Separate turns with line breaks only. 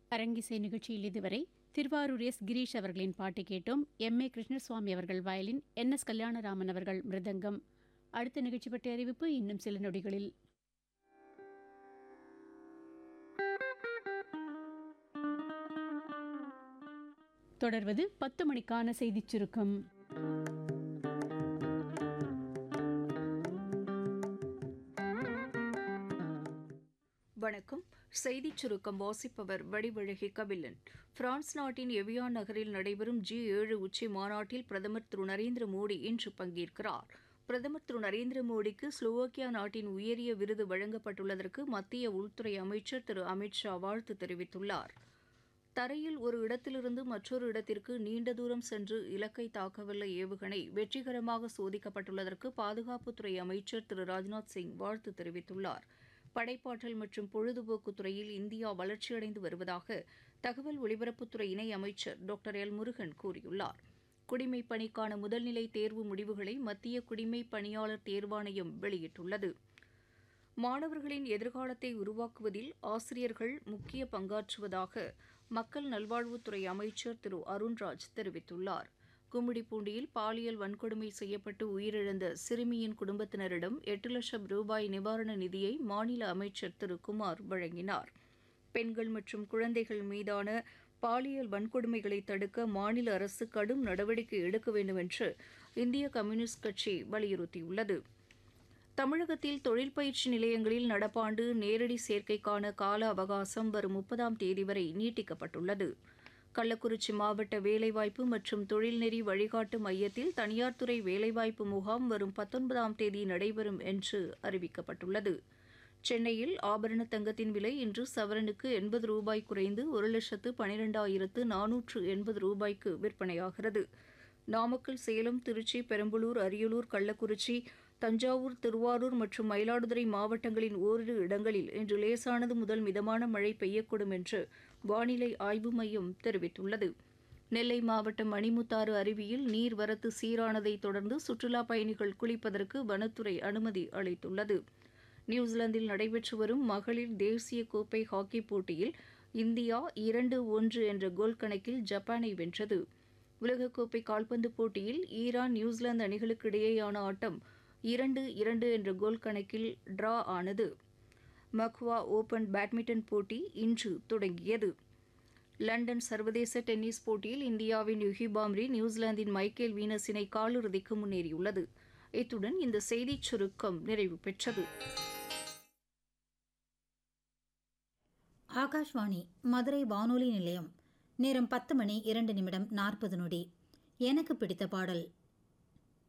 அரங்கிசை நிகழ்ச்சியில் இதுவரை திருவாரூர் எஸ் கிரீஷ் அவர்களின் பாட்டு கேட்டோம் எம் ஏ கிருஷ்ணசுவாமி அவர்கள் வயலின் என் எஸ் கல்யாணராமன் அவர்கள் மிருதங்கம் அடுத்த நிகழ்ச்சி பற்றிய அறிவிப்பு இன்னும் சில நொடிகளில் தொடர்வது பத்து மணிக்கான செய்திச் சுருக்கம்
வணக்கம் செய்திச் சுருக்கம் வாசிப்பவர் வடிவழகி கபிலன் பிரான்ஸ் நாட்டின் எவியான் நகரில் நடைபெறும் ஜி ஏழு உச்சி மாநாட்டில் பிரதமர் திரு நரேந்திர மோடி இன்று பங்கேற்கிறார் பிரதமர் திரு நரேந்திர மோடிக்கு ஸ்லோவாக்கியா நாட்டின் உயரிய விருது வழங்கப்பட்டுள்ளதற்கு மத்திய உள்துறை அமைச்சர் திரு அமித் ஷா வாழ்த்து தெரிவித்துள்ளார் தரையில் ஒரு இடத்திலிருந்து மற்றொரு இடத்திற்கு நீண்ட தூரம் சென்று இலக்கை தாக்கவல்ல ஏவுகணை வெற்றிகரமாக சோதிக்கப்பட்டுள்ளதற்கு பாதுகாப்புத்துறை அமைச்சர் திரு ராஜ்நாத் சிங் வாழ்த்து தெரிவித்துள்ளார் படைப்பாற்றல் மற்றும் பொழுதுபோக்கு துறையில் இந்தியா வளர்ச்சியடைந்து வருவதாக தகவல் ஒலிபரப்புத்துறை இணை அமைச்சர் டாக்டர் எல் முருகன் கூறியுள்ளார் குடிமைப் பணிக்கான முதல்நிலை தேர்வு முடிவுகளை மத்திய குடிமைப் பணியாளர் தேர்வாணையம் வெளியிட்டுள்ளது மாணவர்களின் எதிர்காலத்தை உருவாக்குவதில் ஆசிரியர்கள் முக்கிய பங்காற்றுவதாக மக்கள் நல்வாழ்வுத்துறை அமைச்சர் திரு அருண்ராஜ் தெரிவித்துள்ளார் கும்மிடிப்பூண்டியில் பாலியல் வன்கொடுமை செய்யப்பட்டு உயிரிழந்த சிறுமியின் குடும்பத்தினரிடம் எட்டு லட்சம் ரூபாய் நிவாரண நிதியை மாநில அமைச்சர் திரு குமார் வழங்கினார் பெண்கள் மற்றும் குழந்தைகள் மீதான பாலியல் வன்கொடுமைகளை தடுக்க மாநில அரசு கடும் நடவடிக்கை எடுக்க வேண்டும் என்று இந்திய கம்யூனிஸ்ட் கட்சி வலியுறுத்தியுள்ளது தமிழகத்தில் தொழில் பயிற்சி நிலையங்களில் நடப்பாண்டு நேரடி சேர்க்கைக்கான கால அவகாசம் வரும் முப்பதாம் தேதி வரை நீட்டிக்கப்பட்டுள்ளது கள்ளக்குறிச்சி மாவட்ட வேலைவாய்ப்பு மற்றும் தொழில்நெறி வழிகாட்டு மையத்தில் தனியார் துறை வேலைவாய்ப்பு முகாம் வரும் பத்தொன்பதாம் தேதி நடைபெறும் என்று அறிவிக்கப்பட்டுள்ளது சென்னையில் ஆபரண தங்கத்தின் விலை இன்று சவரனுக்கு எண்பது ரூபாய் குறைந்து ஒரு லட்சத்து பனிரெண்டாயிரத்து நானூற்று எண்பது ரூபாய்க்கு விற்பனையாகிறது நாமக்கல் சேலம் திருச்சி பெரம்பலூர் அரியலூர் கள்ளக்குறிச்சி தஞ்சாவூர் திருவாரூர் மற்றும் மயிலாடுதுறை மாவட்டங்களின் ஓரிரு இடங்களில் இன்று லேசானது முதல் மிதமான மழை பெய்யக்கூடும் என்று வானிலை ஆய்வு மையம் தெரிவித்துள்ளது நெல்லை மாவட்டம் மணிமுத்தாறு அருவியில் நீர்வரத்து சீரானதை தொடர்ந்து சுற்றுலா பயணிகள் குளிப்பதற்கு வனத்துறை அனுமதி அளித்துள்ளது நியூசிலாந்தில் நடைபெற்று வரும் மகளிர் தேசிய கோப்பை ஹாக்கி போட்டியில் இந்தியா இரண்டு ஒன்று என்ற கோல் கணக்கில் ஜப்பானை வென்றது உலகக்கோப்பை கால்பந்து போட்டியில் ஈரான் நியூசிலாந்து அணிகளுக்கு இடையேயான ஆட்டம் இரண்டு இரண்டு என்ற கோல் கணக்கில் டிரா ஆனது மக்வா ஓபன் பேட்மிண்டன் போட்டி இன்று தொடங்கியது லண்டன் சர்வதேச டென்னிஸ் போட்டியில் இந்தியாவின் யுகி பாம்ரி நியூசிலாந்தின் மைக்கேல் வீனஸினை காலிறுதிக்கு முன்னேறியுள்ளது இத்துடன் இந்த செய்திச் சுருக்கம் நிறைவு பெற்றது
ஆகாஷ்வாணி மதுரை வானொலி நிலையம் நேரம் பத்து மணி இரண்டு நிமிடம் நாற்பது நொடி எனக்கு பிடித்த பாடல்